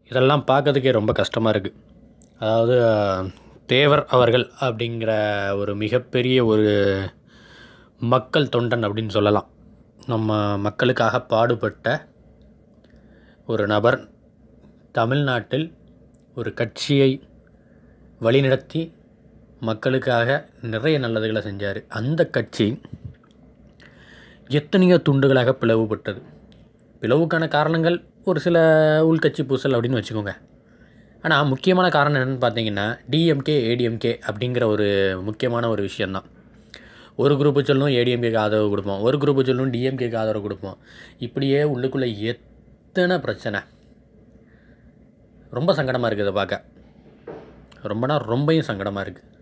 இதெல்லாம் பார்க்கறதுக்கே ரொம்ப கஷ்டமாக இருக்குது அதாவது தேவர் அவர்கள் அப்படிங்கிற ஒரு மிகப்பெரிய ஒரு மக்கள் தொண்டன் அப்படின்னு சொல்லலாம் நம்ம மக்களுக்காக பாடுபட்ட ஒரு நபர் தமிழ்நாட்டில் ஒரு கட்சியை வழிநடத்தி மக்களுக்காக நிறைய நல்லதுகளை செஞ்சார் அந்த கட்சி எத்தனையோ துண்டுகளாக பிளவுபட்டது பிளவுக்கான காரணங்கள் ஒரு சில உள்கட்சி பூசல் அப்படின்னு வச்சுக்கோங்க ஆனால் முக்கியமான காரணம் என்னென்னு பார்த்தீங்கன்னா டிஎம்கே ஏடிஎம்கே அப்படிங்கிற ஒரு முக்கியமான ஒரு விஷயந்தான் ஒரு குரூப்பு சொல்லும் ஏடிஎம்கேக்கு ஆதரவு கொடுப்போம் ஒரு குரூப்பு சொல்லும் டிஎம்கேக்கு ஆதரவு கொடுப்போம் இப்படியே உள்ளுக்குள்ளே எத்தனை பிரச்சனை ரொம்ப சங்கடமாக இருக்குது இதை பார்க்க ரொம்பனா ரொம்பவும் சங்கடமாக இருக்குது